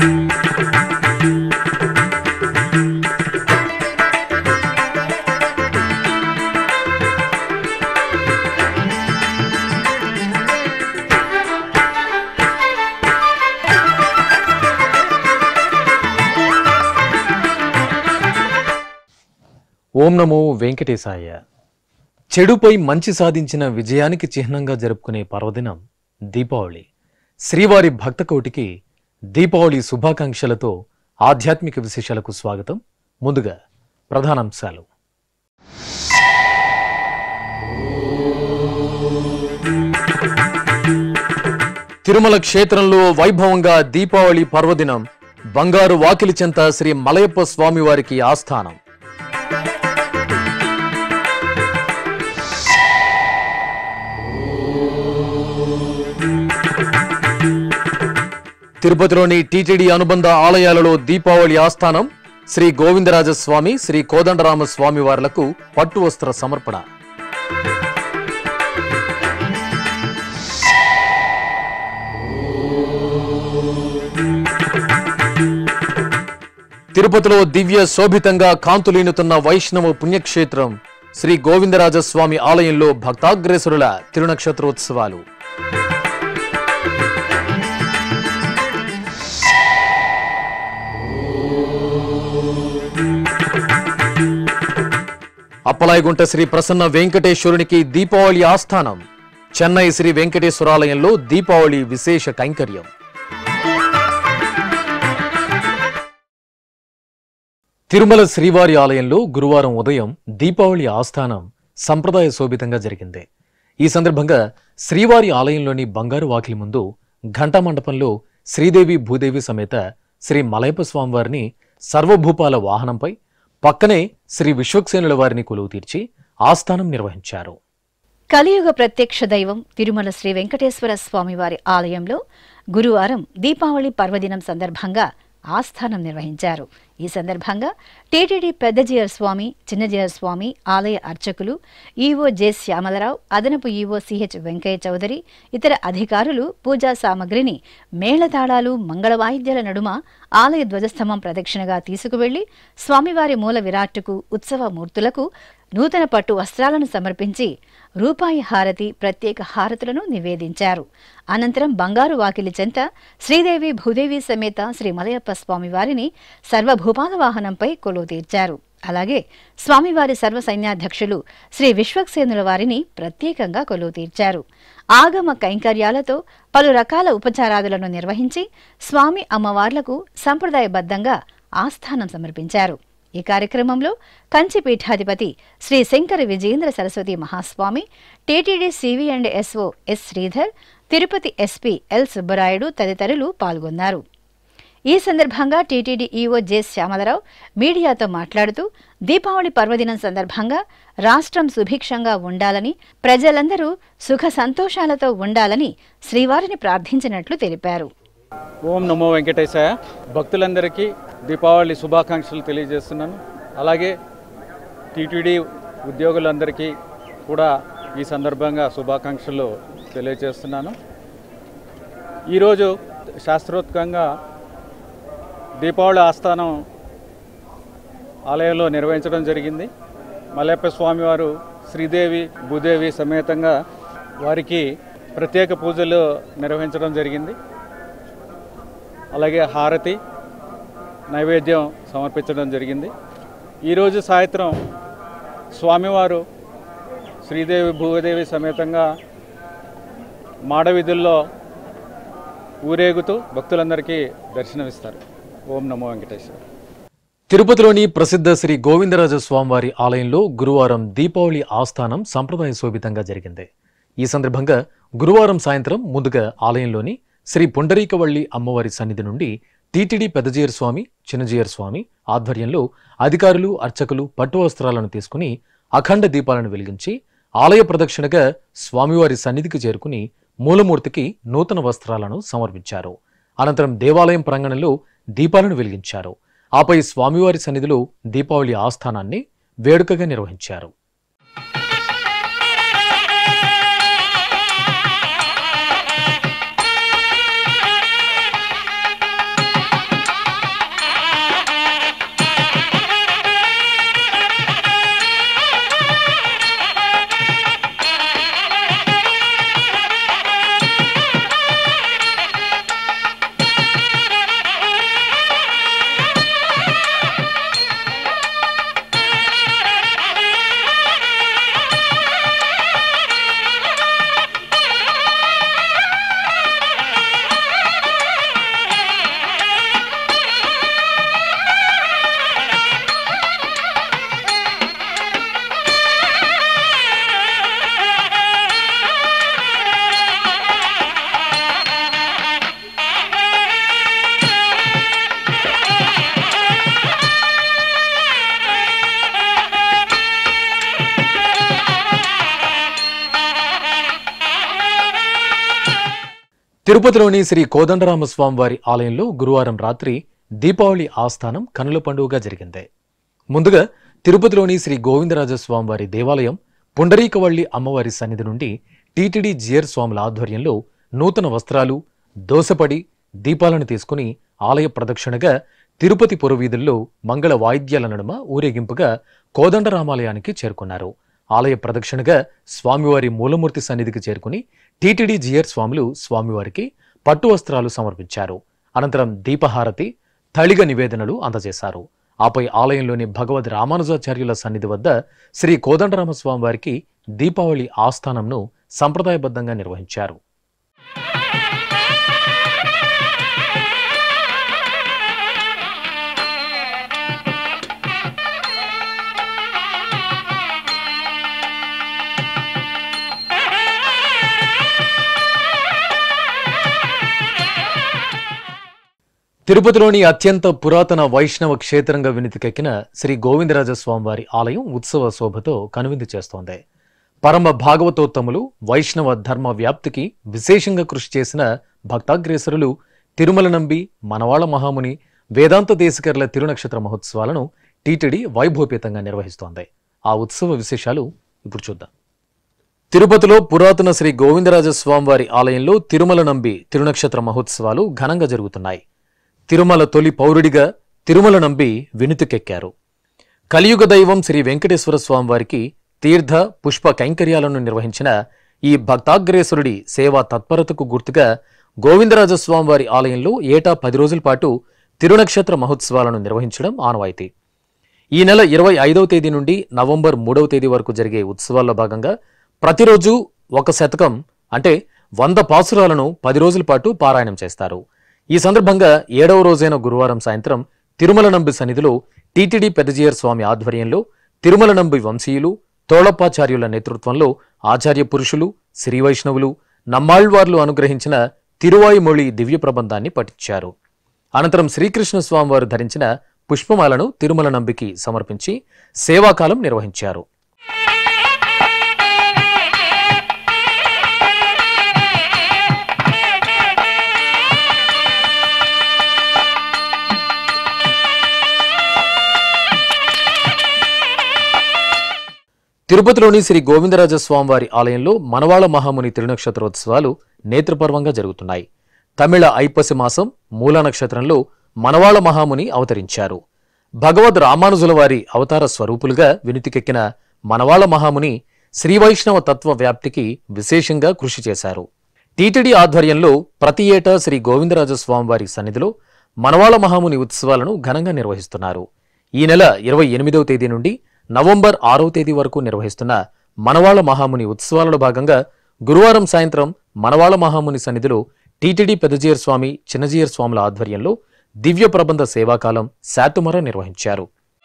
ఓం నమో వెంకటేశాయ చెడుపై మంచి సాధించిన విజయానికి చిహ్నంగా జరుపుకునే పర్వదినం దీపావళి శ్రీవారి భక్త కోటికి దీపావళి శుభాకాంక్షలతో ఆధ్యాత్మిక విశేషాలకు స్వాగతం ముందుగా ప్రధానాంశాలు తిరుమల క్షేత్రంలో వైభవంగా దీపావళి పర్వదినం బంగారు వాకిలి చెంత శ్రీ మలయప్ప స్వామివారికి ఆస్థానం తిరుపతిలోని టీటీడీ అనుబంధ ఆలయాలలో దీపావళి ఆస్థానం శ్రీ గోవిందరాజస్వామి శ్రీ కోదండరామ స్వామి వార్లకు పట్టు వస్త్ర సమర్పణ తిరుపతిలో దివ్య శోభితంగా కాంతులీనుతున్న వైష్ణవ పుణ్యక్షేత్రం శ్రీ గోవిందరాజస్వామి ఆలయంలో భక్తాగ్రేసురుల తిరునక్షత్రోత్సవాలు అప్పలాయగుంట శ్రీ ప్రసన్న వెంకటేశ్వరునికి దీపావళి ఆస్థానం చెన్నై శ్రీ వెంకటేశ్వరాలయంలో దీపావళి విశేష కైంకర్యం తిరుమల శ్రీవారి ఆలయంలో గురువారం ఉదయం దీపావళి ఆస్థానం సంప్రదాయ శోభితంగా జరిగింది ఈ సందర్భంగా శ్రీవారి ఆలయంలోని బంగారు వాకిలి ముందు ఘంటా మండపంలో శ్రీదేవి భూదేవి సమేత శ్రీ మలయప్ప స్వామివారిని సర్వభూపాల వాహనంపై పక్కనే శ్రీ విశ్వక్సేనుల వారిని కొలువు తీర్చి ఆస్థానం నిర్వహించారు కలియుగ ప్రత్యక్ష దైవం తిరుమల శ్రీ వెంకటేశ్వర స్వామివారి ఆలయంలో గురువారం దీపావళి పర్వదినం సందర్భంగా ఆస్థానం నిర్వహించారు ఈ సందర్భంగా టీటీడీ పెద్దజీయర్ స్వామి చిన్నజీయర్ స్వామి ఆలయ అర్చకులు ఈవో జె శ్యామలరావు అదనపు ఈవో సిహెచ్ వెంకయ్య చౌదరి ఇతర అధికారులు పూజా సామగ్రిని మేళతాళాలు మంగళ వాయిద్యాల నడుమ ఆలయ ధ్వజస్తంభం ప్రదక్షిణగా తీసుకువెళ్లి స్వామివారి మూల విరాట్టుకు ఉత్సవ మూర్తులకు నూతన పట్టు వస్త్రాలను సమర్పించి రూపాయి హారతి ప్రత్యేక హారతులను నివేదించారు అనంతరం బంగారు వాకిలి చెంత శ్రీదేవి భూదేవి సమేత శ్రీ మలయప్ప స్వామివారిని సర్వభూపాల వాహనంపై కొలువు తీర్చారు అలాగే స్వామివారి సర్వ సైన్యాధ్యక్షులు శ్రీ విశ్వక్సేనుల వారిని ప్రత్యేకంగా కొలువు తీర్చారు ఆగమ కైంకర్యాలతో పలు రకాల ఉపచారాదులను నిర్వహించి స్వామి అమ్మవార్లకు సంప్రదాయబద్ధంగా ఆస్థానం సమర్పించారు ఈ కార్యక్రమంలో కంచి పీఠాధిపతి Shri Shankara Vijayendra Saraswati Mahaswami TTD CV and SO S Sridhar Tirupati SP L Subbarayudu తదితరులు పాల్గొన్నారు ఈ సందర్భంగా టీటీడీ ఈవో జె శ్యామలరావు మీడియాతో మాట్లాడుతూ దీపావళి పర్వదినం సందర్భంగా రాష్ట్రం సుభిక్షంగా ఉండాలని ప్రజలందరూ సుఖ సంతోషాలతో ఉండాలని శ్రీవారిని ప్రార్థించినట్లు తెలిపారు ఓం నమో వెంకటేశాయ భక్తులందరికీ దీపావళి శుభాకాంక్షలు తెలియజేస్తున్నాను అలాగే టీటీడీ ఉద్యోగులందరికీ కూడా ఈ సందర్భంగా శుభాకాంక్షలు తెలియజేస్తున్నాను ఈరోజు శాస్త్రోత్కంగా దీపావళి ఆస్థానం ఆలయంలో నిర్వహించడం జరిగింది మలయప్ప స్వామివారు శ్రీదేవి భూదేవి సమేతంగా వారికి ప్రత్యేక పూజలు నిర్వహించడం జరిగింది అలాగే హారతి నైవేద్యం సమర్పించడం జరిగింది ఈరోజు సాయంత్రం స్వామివారు శ్రీదేవి భూదేవి సమేతంగా మాడవీధుల్లో ఊరేగుతూ భక్తులందరికీ దర్శనమిస్తారు ఓం నమో వెంకటేశ్వర తిరుపతిలోని ప్రసిద్ధ శ్రీ గోవిందరాజ స్వామివారి ఆలయంలో గురువారం దీపావళి ఆస్థానం సంప్రదాయ శోభితంగా జరిగింది ఈ సందర్భంగా గురువారం సాయంత్రం ముందుగా ఆలయంలోని శ్రీ పుండరీకవల్లి అమ్మవారి సన్నిధి నుండి టీటీడీ పెద్దజీయర్ స్వామి చిన్నజీయర్ స్వామి ఆధ్వర్యంలో అధికారులు అర్చకులు పట్టు వస్త్రాలను తీసుకుని అఖండ దీపాలను వెలిగించి ఆలయ ప్రదక్షిణగా స్వామివారి సన్నిధికి చేరుకుని మూలమూర్తికి నూతన వస్త్రాలను సమర్పించారు అనంతరం దేవాలయం ప్రాంగణంలో దీపాలను వెలిగించారు ఆపై స్వామివారి సన్నిధిలో దీపావళి ఆస్థానాన్ని వేడుకగా నిర్వహించారు తిరుపతిలోని శ్రీ కోదండరామస్వామి వారి ఆలయంలో గురువారం రాత్రి దీపావళి ఆస్థానం కనుల పండుగగా జరిగింది ముందుగా తిరుపతిలోని శ్రీ గోవిందరాజస్వామి వారి దేవాలయం పుండరీకవల్లి అమ్మవారి సన్నిధి నుండి టీటీడీ జియర్ స్వాముల ఆధ్వర్యంలో నూతన వస్త్రాలు దోసపడి దీపాలను తీసుకుని ఆలయ ప్రదక్షిణగా తిరుపతి పురవీధుల్లో మంగళ వాయిద్యాల నడుమ ఊరేగింపుగా కోదండరామాలయానికి చేరుకున్నారు ఆలయ ప్రదక్షిణగా స్వామివారి మూలమూర్తి సన్నిధికి చేరుకుని టీటీడీ జియర్ స్వాములు స్వామివారికి పట్టు వస్త్రాలు సమర్పించారు అనంతరం దీపహారతి తళిగ నివేదనలు అందజేశారు ఆపై ఆలయంలోని భగవద్ రామానుజాచార్యుల సన్నిధి వద్ద శ్రీ కోదండరామస్వామి వారికి దీపావళి ఆస్థానంను సంప్రదాయబద్ధంగా నిర్వహించారు తిరుపతిలోని అత్యంత పురాతన వైష్ణవ క్షేత్రంగా వినితికెక్కిన శ్రీ గోవిందరాజస్వామి వారి ఆలయం ఉత్సవ శోభతో కనువిందు చేస్తోంది పరమ భాగవతోత్తములు వైష్ణవ ధర్మ వ్యాప్తికి విశేషంగా కృషి చేసిన భక్తాగ్రేసరులు తిరుమల నంబి మనవాళ మహాముని వేదాంత దేశకర్ల తిరునక్షత్ర మహోత్సవాలను టీటీడీ వైభవపేతంగా నిర్వహిస్తోంది ఆ ఉత్సవ విశేషాలు ఇప్పుడు చూద్దాం తిరుపతిలో పురాతన శ్రీ గోవిందరాజస్వామి వారి ఆలయంలో తిరుమల నంబి తిరునక్షత్ర మహోత్సవాలు ఘనంగా జరుగుతున్నాయి తిరుమల తొలి పౌరుడిగా తిరుమల నంబి వినుతికెక్కారు కలియుగ దైవం శ్రీ వెంకటేశ్వర స్వామి వారికి తీర్థ పుష్ప కైంకర్యాలను నిర్వహించిన ఈ భక్తాగ్రేసురుడి సేవా తత్పరతకు గుర్తుగా గోవిందరాజస్వామి వారి ఆలయంలో ఏటా పది రోజుల పాటు తిరునక్షత్ర మహోత్సవాలను నిర్వహించడం ఆనవాయితీ ఈ నెల ఇరవై ఐదవ తేదీ నుండి నవంబర్ మూడవ తేదీ వరకు జరిగే ఉత్సవాల్లో భాగంగా ప్రతిరోజు ఒక శతకం అంటే వంద పాసురాలను పది రోజుల పాటు పారాయణం చేస్తారు ఈ సందర్భంగా ఏడవ రోజైన గురువారం సాయంత్రం తిరుమల నంబి సన్నిధిలో టీటీడీ పెద్దజీయర్ స్వామి ఆధ్వర్యంలో తిరుమల నంబి వంశీయులు తోళప్పాచార్యుల నేతృత్వంలో ఆచార్య పురుషులు శ్రీ వైష్ణవులు నమ్మాళ్వార్లు అనుగ్రహించిన తిరువాయుమొళి దివ్య ప్రబంధాన్ని పఠించారు అనంతరం శ్రీకృష్ణ స్వామివారు ధరించిన పుష్పమాలను తిరుమల నంబికి సమర్పించి సేవాకాలం నిర్వహించారు తిరుపతిలోని శ్రీ గోవిందరాజ స్వామివారి ఆలయంలో మనవాళ మహాముని తిరునక్షత్రోత్సవాలు నేత్రపర్వంగా జరుగుతున్నాయి తమిళ ఐపసి మాసం మూల నక్షత్రంలో మనవాళ మహాముని అవతరించారు భగవద్ రామానుజుల వారి అవతార స్వరూపులుగా వినుతికెక్కిన మనవాళ మహాముని శ్రీవైష్ణవ తత్వ వ్యాప్తికి విశేషంగా కృషి చేశారు టీటీడీ ఆధ్వర్యంలో ప్రతి ఏటా శ్రీ గోవిందరాజ స్వామివారి సన్నిధిలో మనవాళ మహాముని ఉత్సవాలను ఘనంగా నిర్వహిస్తున్నారు ఈ నెల ఇరవై ఎనిమిదవ తేదీ నుండి నవంబర్ ఆరవ తేదీ వరకు నిర్వహిస్తున్న మనవాళ మహాముని ఉత్సవాలలో భాగంగా గురువారం సాయంత్రం మనవాళ మహాముని సన్నిధిలో టీటీడీ పెదజీయర్ స్వామి చిన్నజీయర్ స్వాముల ఆధ్వర్యంలో దివ్య ప్రబంధ సేవాకాలం శాతుమర నిర్వహించారు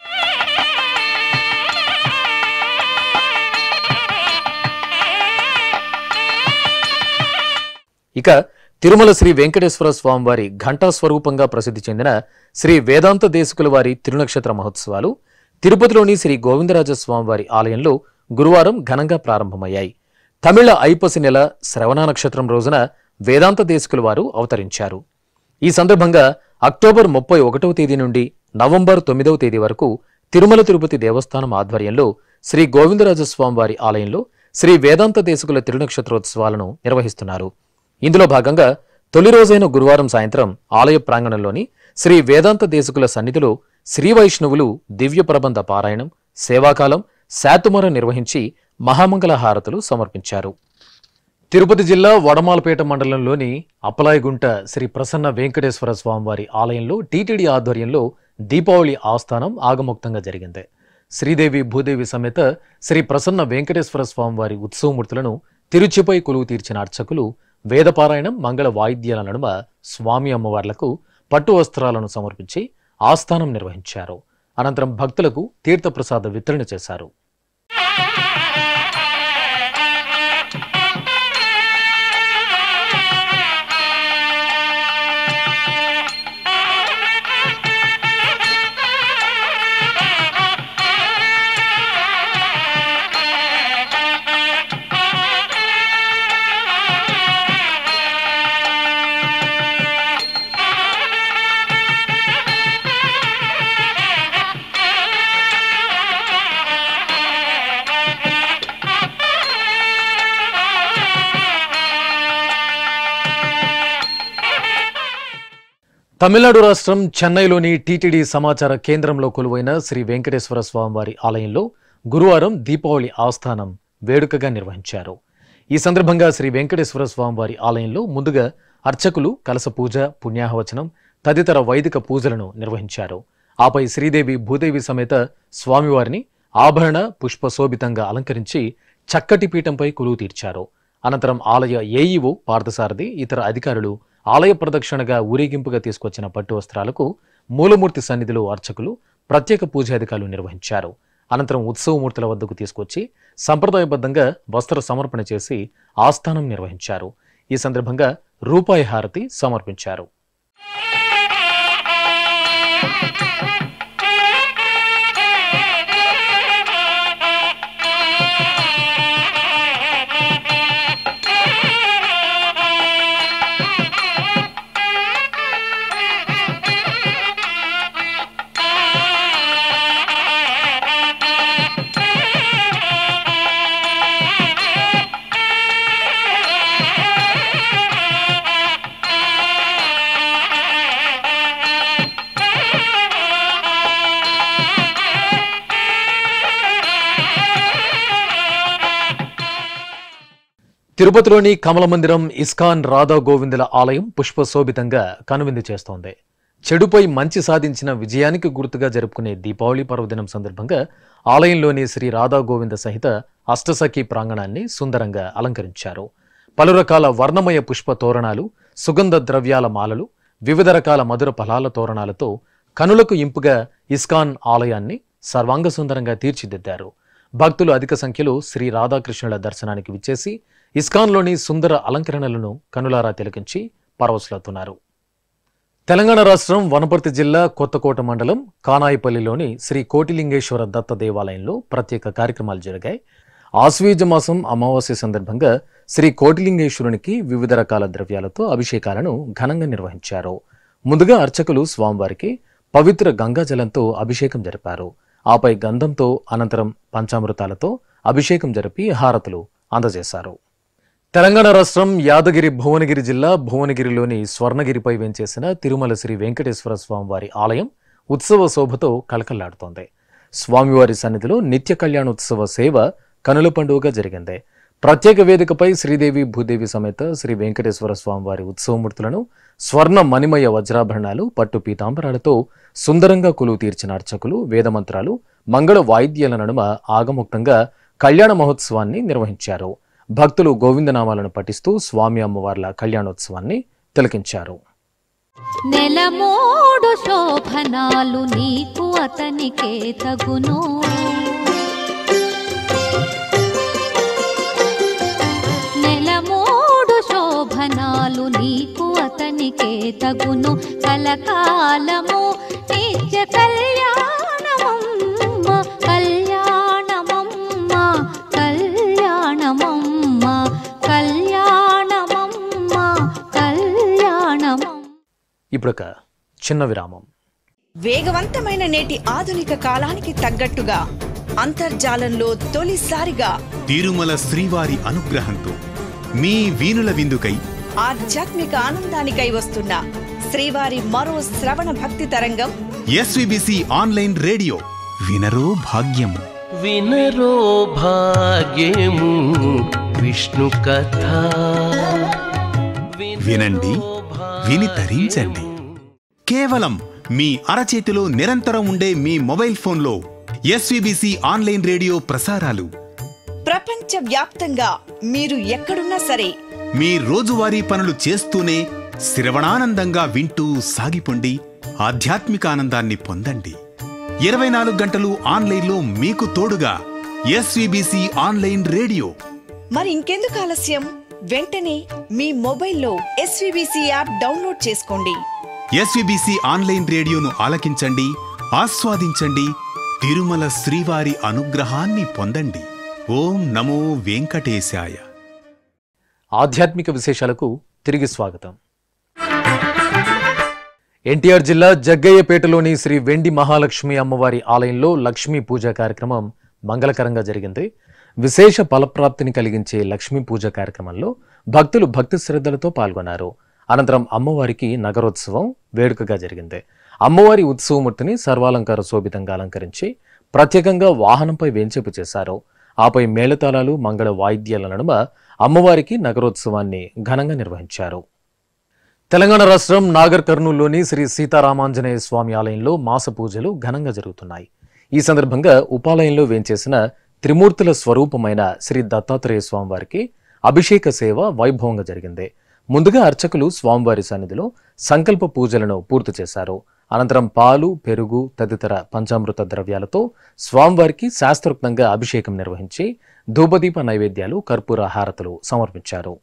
ఇక తిరుమల శ్రీ వెంకటేశ్వర స్వామి వారి ఘంటా స్వరూపంగా ప్రసిద్ధి చెందిన శ్రీ వేదాంత దేశకుల వారి తిరునక్షత్ర మహోత్సవాలు తిరుపతిలోని శ్రీ గోవిందరాజ స్వామి వారి ఆలయంలో గురువారం ఘనంగా ప్రారంభమయ్యాయి తమిళ ఐపసి నెల శ్రవణ నక్షత్రం రోజున వేదాంత దేశకుల వారు అవతరించారు ఈ సందర్భంగా అక్టోబర్ ముప్పై ఒకటవ తేదీ నుండి నవంబర్ తొమ్మిదవ తేదీ వరకు తిరుమల తిరుపతి దేవస్థానం ఆధ్వర్యంలో శ్రీ గోవిందరాజస్వామి వారి ఆలయంలో శ్రీ వేదాంత దేశకుల తిరునక్షత్రోత్సవాలను నిర్వహిస్తున్నారు ఇందులో భాగంగా తొలి రోజైన గురువారం సాయంత్రం ఆలయ ప్రాంగణంలోని శ్రీ వేదాంత దేశకుల సన్నిధిలో శ్రీ వైష్ణవులు దివ్య ప్రబంధ పారాయణం సేవాకాలం శాతుమర నిర్వహించి మహామంగళ హారతులు సమర్పించారు తిరుపతి జిల్లా వడమాలపేట మండలంలోని అప్పలాయగుంట శ్రీ ప్రసన్న వెంకటేశ్వర స్వామివారి ఆలయంలో టీటీడీ ఆధ్వర్యంలో దీపావళి ఆస్థానం ఆగమోక్తంగా జరిగింది శ్రీదేవి భూదేవి సమేత శ్రీ ప్రసన్న వెంకటేశ్వర స్వామివారి ఉత్సవమూర్తులను తిరుచిపై కొలువు తీర్చిన అర్చకులు వేదపారాయణం మంగళ వాయిద్యాల నడుమ స్వామి అమ్మవార్లకు పట్టు వస్త్రాలను సమర్పించి ఆస్థానం నిర్వహించారు అనంతరం భక్తులకు తీర్థప్రసాద వితరణ చేశారు తమిళనాడు రాష్ట్రం చెన్నైలోని టీటీడీ సమాచార కేంద్రంలో కొలువైన శ్రీ వెంకటేశ్వర స్వామివారి ఆలయంలో గురువారం దీపావళి ఆస్థానం వేడుకగా నిర్వహించారు ఈ సందర్భంగా శ్రీ వెంకటేశ్వర స్వామివారి ఆలయంలో ముందుగా అర్చకులు కలస పూజ పుణ్యాహవచనం తదితర వైదిక పూజలను నిర్వహించారు ఆపై శ్రీదేవి భూదేవి సమేత స్వామివారిని ఆభరణ పుష్ప శోభితంగా అలంకరించి చక్కటి పీఠంపై కొలువు తీర్చారు అనంతరం ఆలయ ఏఈఓ పార్థసారథి ఇతర అధికారులు ఆలయ ప్రదక్షిణగా ఊరేగింపుగా తీసుకొచ్చిన పట్టు వస్త్రాలకు మూలమూర్తి సన్నిధిలో అర్చకులు ప్రత్యేక పూజాధికారులు నిర్వహించారు అనంతరం ఉత్సవమూర్తుల వద్దకు తీసుకొచ్చి సంప్రదాయబద్ధంగా వస్త్ర సమర్పణ చేసి ఆస్థానం నిర్వహించారు ఈ సందర్భంగా రూపాయి హారతి సమర్పించారు తిరుపతిలోని కమల మందిరం ఇస్కాన్ రాధా గోవిందుల ఆలయం పుష్పశోభితంగా కనువిందు చేస్తోంది చెడుపై మంచి సాధించిన విజయానికి గుర్తుగా జరుపుకునే దీపావళి పర్వదినం సందర్భంగా ఆలయంలోని శ్రీ రాధా గోవింద సహిత అష్టసఖి ప్రాంగణాన్ని సుందరంగా అలంకరించారు పలు రకాల వర్ణమయ పుష్ప తోరణాలు సుగంధ ద్రవ్యాల మాలలు వివిధ రకాల మధుర ఫలాల తోరణాలతో కనులకు ఇంపుగా ఇస్కాన్ ఆలయాన్ని సర్వాంగ సుందరంగా తీర్చిదిద్దారు భక్తులు అధిక సంఖ్యలో శ్రీ రాధాకృష్ణుల దర్శనానికి విచ్చేసి ఇస్కాన్లోని సుందర అలంకరణలను కనులారా తిలకించి పరవశులవుతున్నారు తెలంగాణ రాష్ట్రం వనపర్తి జిల్లా కొత్తకోట మండలం కానాయిపల్లిలోని శ్రీ కోటిలింగేశ్వర దత్త దేవాలయంలో ప్రత్యేక కార్యక్రమాలు జరిగాయి ఆశ్వీజ మాసం అమావాస్య సందర్భంగా శ్రీ కోటిలింగేశ్వరునికి వివిధ రకాల ద్రవ్యాలతో అభిషేకాలను ఘనంగా నిర్వహించారు ముందుగా అర్చకులు స్వామివారికి పవిత్ర గంగాజలంతో అభిషేకం జరిపారు ఆపై గంధంతో అనంతరం పంచామృతాలతో అభిషేకం జరిపి హారతులు అందజేశారు తెలంగాణ రాష్ట్రం యాదగిరి భువనగిరి జిల్లా భువనగిరిలోని స్వర్ణగిరిపై వెంచేసిన తిరుమల శ్రీ వెంకటేశ్వర స్వామివారి ఆలయం ఉత్సవ శోభతో కలకల్లాడుతోంది స్వామివారి సన్నిధిలో నిత్య కళ్యాణోత్సవ సేవ కనుల పండుగగా జరిగింది ప్రత్యేక వేదికపై శ్రీదేవి భూదేవి సమేత శ్రీ వెంకటేశ్వర స్వామివారి ఉత్సవమూర్తులను స్వర్ణ మణిమయ వజ్రాభరణాలు పట్టు పీతాంబరాలతో సుందరంగా కొలువు తీర్చిన అర్చకులు వేదమంత్రాలు మంగళ వాయిద్యాల నడుమ ఆగముక్తంగా కళ్యాణ మహోత్సవాన్ని నిర్వహించారు భక్తులు గోవిందనామాలను పఠిస్తూ స్వామి అమ్మవార్ల కళ్యాణోత్సవాన్ని తిలకించారు నెలమోడు శోభనాలు నీకు అతనికే తగును నెలమోడు శోభనాలు నీకు అతనికే తగును కలకాలము నిత్య కళ్యాణమమ్మ కళ్యాణమమ్మ కళ్యాణమమ్మ కళ్యాణమమ్మ కళ్యాణమమ్మ ఇప్పుడొక చిన్న విరామం వేగవంతమైన నేటి ఆధునిక కాలానికి తగ్గట్టుగా అంతర్జాలంలో తొలిసారిగా తిరుమల శ్రీవారి అనుగ్రహంతో మీ వీణుల విందుకై ఆధ్యాత్మిక ఆనందానికై వస్తున్న శ్రీవారి మరో శ్రవణ భక్తి తరంగం ఎస్విబిసి ఆన్లైన్ రేడియో వినరో భాగ్యము వినరో భాగ్యము విష్ణు కథ వినండి విని తరించండి కేవలం మీ అరచేతిలో నిరంతరం ఉండే మీ మొబైల్ ఫోన్లో ఎస్విబిసి ఆన్లైన్ రేడియో ప్రసారాలు ప్రపంచ వ్యాప్తంగా మీరు ఎక్కడున్నా సరే మీ రోజువారీ పనులు చేస్తూనే శ్రవణానందంగా వింటూ సాగిపోండి ఆధ్యాత్మిక ఆనందాన్ని పొందండి ఇరవై నాలుగు గంటలు ఆన్లైన్లో మీకు తోడుగా ఎస్విబిసి ఆన్లైన్ రేడియో మరి ఇంకెందుకు ఆలస్యం వెంటనే మీ మొబైల్లో ఎస్వీబీసీ యాప్ డౌన్లోడ్ చేసుకోండి ఎస్విబిసి ఆన్లైన్ రేడియోను ఆలకించండి ఆస్వాదించండి తిరుమల శ్రీవారి అనుగ్రహాన్ని పొందండి ఓం నమో వెంకటేశాయ ఆధ్యాత్మిక విశేషాలకు తిరిగి స్వాగతం ఎన్టీఆర్ జిల్లా జగ్గయ్యపేటలోని శ్రీ వెండి మహాలక్ష్మి అమ్మవారి ఆలయంలో లక్ష్మీ పూజ కార్యక్రమం మంగళకరంగా జరిగింది విశేష ఫలప్రాప్తిని కలిగించే లక్ష్మీ పూజ కార్యక్రమంలో భక్తులు భక్తి శ్రద్ధలతో పాల్గొన్నారు అనంతరం అమ్మవారికి నగరోత్సవం వేడుకగా జరిగింది అమ్మవారి ఉత్సవమూర్తిని సర్వాలంకార శోభితంగా అలంకరించి ప్రత్యేకంగా వాహనంపై వేంచేపు చేశారు ఆపై మేళతాళాలు మంగళ వాయిద్యాల నడుమ అమ్మవారికి నగరోత్సవాన్ని ఘనంగా నిర్వహించారు తెలంగాణ రాష్ట్రం నాగర్ కర్నూలులోని శ్రీ సీతారామాంజనేయ స్వామి ఆలయంలో మాస పూజలు ఘనంగా జరుగుతున్నాయి ఈ సందర్భంగా ఉపాలయంలో వేంచేసిన త్రిమూర్తుల స్వరూపమైన శ్రీ దత్తాత్రేయ స్వామివారికి అభిషేక సేవ వైభవంగా జరిగింది ముందుగా అర్చకులు స్వామివారి సన్నిధిలో సంకల్ప పూజలను పూర్తి చేశారు అనంతరం పాలు పెరుగు తదితర పంచామృత ద్రవ్యాలతో స్వామివారికి శాస్త్రోక్తంగా అభిషేకం నిర్వహించి ధూపదీప నైవేద్యాలు కర్పూర హారతులు సమర్పించారు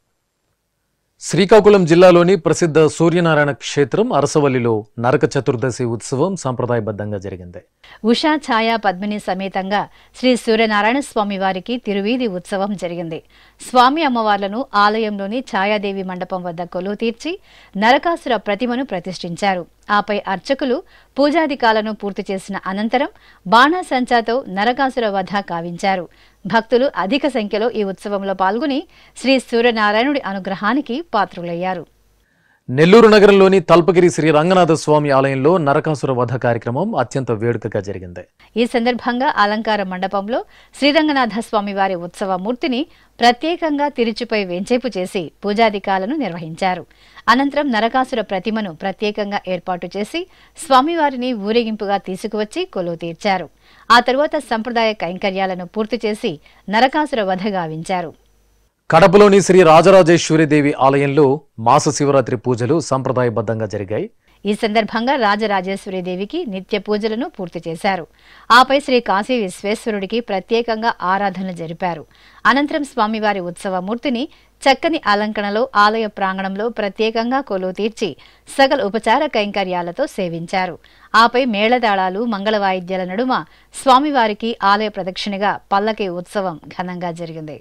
శ్రీకాకుళం జిల్లాలోని ప్రసిద్ధ సూర్యనారాయణ క్షేత్రం అరసవల్లిలో నరక చతుర్దశి ఉత్సవం సంప్రదాయబద్ధంగా జరిగింది ఉషా ఛాయా పద్మిని సమేతంగా శ్రీ సూర్యనారాయణ స్వామి వారికి తిరువీధి ఉత్సవం జరిగింది స్వామి అమ్మవార్లను ఆలయంలోని ఛాయాదేవి మండపం వద్ద కొలువు తీర్చి నరకాసుర ప్రతిమను ప్రతిష్ఠించారు ఆపై అర్చకులు పూజాధికాలను పూర్తి చేసిన అనంతరం బాణాసంచాతో నరకాసుర వధ కావించారు భక్తులు అధిక సంఖ్యలో ఈ ఉత్సవంలో పాల్గొని శ్రీ సూర్యనారాయణుడి అనుగ్రహానికి పాత్రులయ్యారు నెల్లూరు నగరంలోని తల్పగిరి శ్రీ రంగనాథ స్వామి ఆలయంలో నరకాసుర వధ కార్యక్రమం అత్యంత వేడుకగా జరిగింది ఈ సందర్భంగా అలంకార మండపంలో శ్రీరంగనాథ స్వామి వారి ఉత్సవ మూర్తిని ప్రత్యేకంగా తిరుచుపై వెంచేపు చేసి పూజాధికాలను నిర్వహించారు అనంతరం నరకాసుర ప్రతిమను ప్రత్యేకంగా ఏర్పాటు చేసి స్వామివారిని ఊరేగింపుగా తీసుకువచ్చి కొలువు తీర్చారు ఆ తరువాత సంప్రదాయ కైంకర్యాలను పూర్తి చేసి నరకాసుర వధ గావించారు కడపలోని శ్రీ రాజరాజేశ్వరిదేవి ఆలయంలో మాస శివరాత్రి పూజలు సంప్రదాయబద్ధంగా జరిగాయి ఈ సందర్భంగా రాజరాజేశ్వరి దేవికి నిత్య పూజలను పూర్తి చేశారు ఆపై శ్రీ కాశీ విశ్వేశ్వరుడికి ప్రత్యేకంగా ఆరాధనలు జరిపారు అనంతరం స్వామివారి ఉత్సవమూర్తిని చక్కని అలంకరణలో ఆలయ ప్రాంగణంలో ప్రత్యేకంగా కొలువు తీర్చి సకల ఉపచార కైంకర్యాలతో సేవించారు ఆపై మేళతాళాలు మంగళ వాయిద్యాల నడుమ స్వామివారికి ఆలయ ప్రదక్షిణగా పల్లకి ఉత్సవం ఘనంగా జరిగింది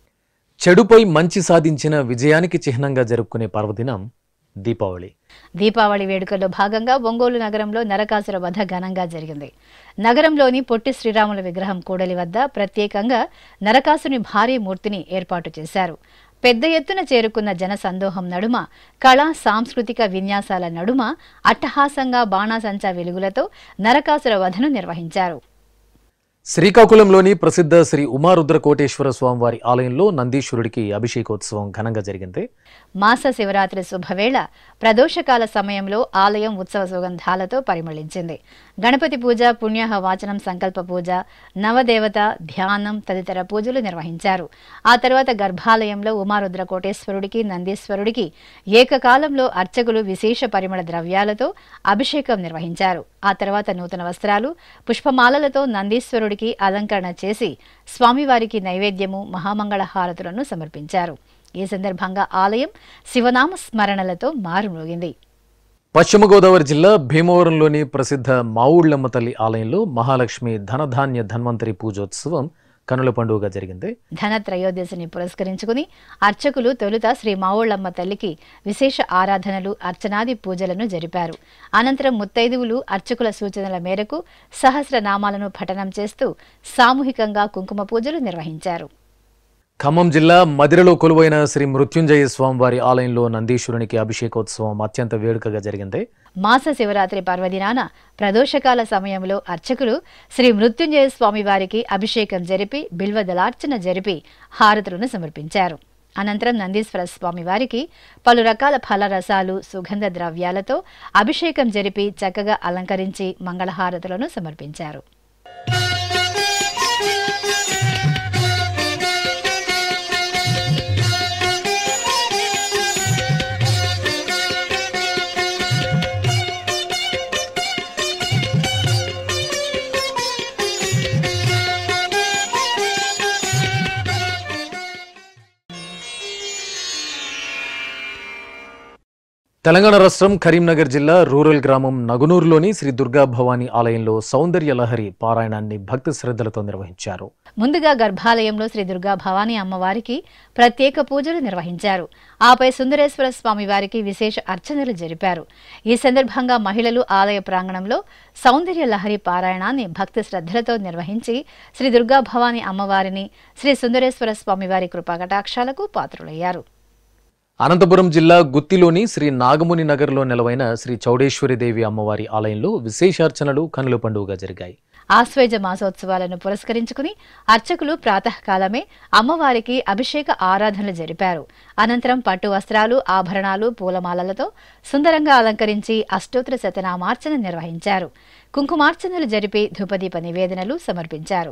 చెడుపై మంచి సాధించిన విజయానికి చిహ్నంగా జరుపుకునే పర్వదినం దీపావళి దీపావళి వేడుకల్లో భాగంగా ఒంగోలు నగరంలో నరకాసుర వధ ఘనంగా జరిగింది నగరంలోని పొట్టి శ్రీరాముల విగ్రహం కూడలి వద్ద ప్రత్యేకంగా నరకాసుని భారీ మూర్తిని ఏర్పాటు చేశారు పెద్ద ఎత్తున చేరుకున్న జన సందోహం నడుమ కళా సాంస్కృతిక విన్యాసాల నడుమ అట్టహాసంగా బాణాసంచా వెలుగులతో నరకాసుర వధను నిర్వహించారు శ్రీకాకుళంలోని ప్రసిద్ధ శ్రీ ఉమారుద్ర కోటేశ్వర స్వామివారి ఆలయంలో నందీశ్వరుడికి అభిషేకోత్సవం ఘనంగా జరిగింది మాస శివరాత్రి శుభవేళ ప్రదోషకాల సమయంలో ఆలయం ఉత్సవ సుగంధాలతో పరిమళించింది గణపతి పూజ పుణ్యాహ వాచనం సంకల్ప పూజ నవదేవత ధ్యానం తదితర పూజలు నిర్వహించారు ఆ తర్వాత గర్భాలయంలో ఉమారుద్ర కోటేశ్వరుడికి నందీశ్వరుడికి ఏకకాలంలో అర్చకులు విశేష పరిమళ ద్రవ్యాలతో అభిషేకం నిర్వహించారు ఆ తర్వాత నూతన వస్త్రాలు పుష్పమాలలతో నందీశ్వరుడికి అలంకరణ చేసి స్వామివారికి నైవేద్యము మహామంగళ హారతులను సమర్పించారు ఈ సందర్భంగా ఆలయం శివనామ స్మరణలతో మారుమోగింది పశ్చిమ గోదావరి జిల్లా భీమవరంలోని ప్రసిద్ధ మావుళ్లమ్మ తల్లి ఆలయంలో మహాలక్ష్మి ధనధాన్య ధన్వంతరి పూజోత్సవం కనుల పండుగగా జరిగింది ధన త్రయోదశిని పురస్కరించుకుని అర్చకులు తొలుత శ్రీ మావుళ్లమ్మ తల్లికి విశేష ఆరాధనలు అర్చనాది పూజలను జరిపారు అనంతరం ముత్తైదువులు అర్చకుల సూచనల మేరకు సహస్రనామాలను పఠనం చేస్తూ సామూహికంగా కుంకుమ పూజలు నిర్వహించారు ఖమ్మం జిల్లా మదిరలో కొలువైన శ్రీ మృత్యుంజయ స్వామివారి ఆలయంలో నందీశ్వరునికి అభిషేకోత్సవం అత్యంత వేడుకగా జరిగింది మాస శివరాత్రి పర్వదినాన ప్రదోషకాల సమయంలో అర్చకులు శ్రీ మృత్యుంజయ స్వామి వారికి అభిషేకం జరిపి బిల్వదలార్చన జరిపి హారతులను సమర్పించారు అనంతరం నందీశ్వర స్వామి వారికి పలు రకాల ఫలరసాలు సుగంధ ద్రవ్యాలతో అభిషేకం జరిపి చక్కగా అలంకరించి మంగళహారతులను సమర్పించారు తెలంగాణ రాష్ట్రం కరీంనగర్ జిల్లా రూరల్ గ్రామం నగునూరులోని శ్రీ దుర్గా భవానీ ఆలయంలో సౌందర్య లహరి పారాయణాన్ని భక్తి శ్రద్ధలతో నిర్వహించారు ముందుగా గర్భాలయంలో శ్రీ దుర్గా భవానీ అమ్మవారికి ప్రత్యేక పూజలు నిర్వహించారు ఆపై సుందరేశ్వర స్వామి వారికి విశేష అర్చనలు జరిపారు ఈ సందర్భంగా మహిళలు ఆలయ ప్రాంగణంలో సౌందర్య లహరి పారాయణాన్ని భక్తి శ్రద్ధలతో నిర్వహించి శ్రీ దుర్గా భవానీ అమ్మవారిని శ్రీ సుందరేశ్వర స్వామి వారి కృపాకటాక్షాలకు పాత్రులయ్యారు అనంతపురం జిల్లా గుత్తిలోని శ్రీ నాగముని నగర్లో నెలవైన శ్రీ చౌడేశ్వరి దేవి అమ్మవారి ఆలయంలో విశేషార్చనలు కనుల పండుగగా జరిగాయి ఆశ్వేజ మాసోత్సవాలను పురస్కరించుకుని అర్చకులు ప్రాతకాలమే అమ్మవారికి అభిషేక ఆరాధనలు జరిపారు అనంతరం పట్టు వస్త్రాలు ఆభరణాలు పూలమాలలతో సుందరంగా అలంకరించి అష్టోత్తర శతనామార్చన నిర్వహించారు కుంకుమార్చనలు జరిపి ధూపదీప నివేదనలు సమర్పించారు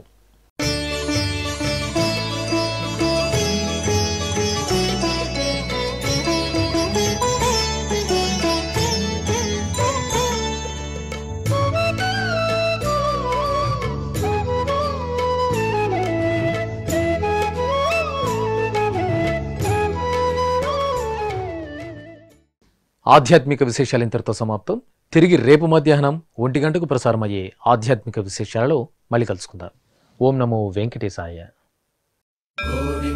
ఆధ్యాత్మిక విశేషాలు ఇంతటితో సమాప్తం తిరిగి రేపు మధ్యాహ్నం ఒంటి గంటకు ప్రసారమయ్యే ఆధ్యాత్మిక విశేషాలలో మళ్ళీ కలుసుకుందాం ఓం నమో వెంకటేశాయ గోవింద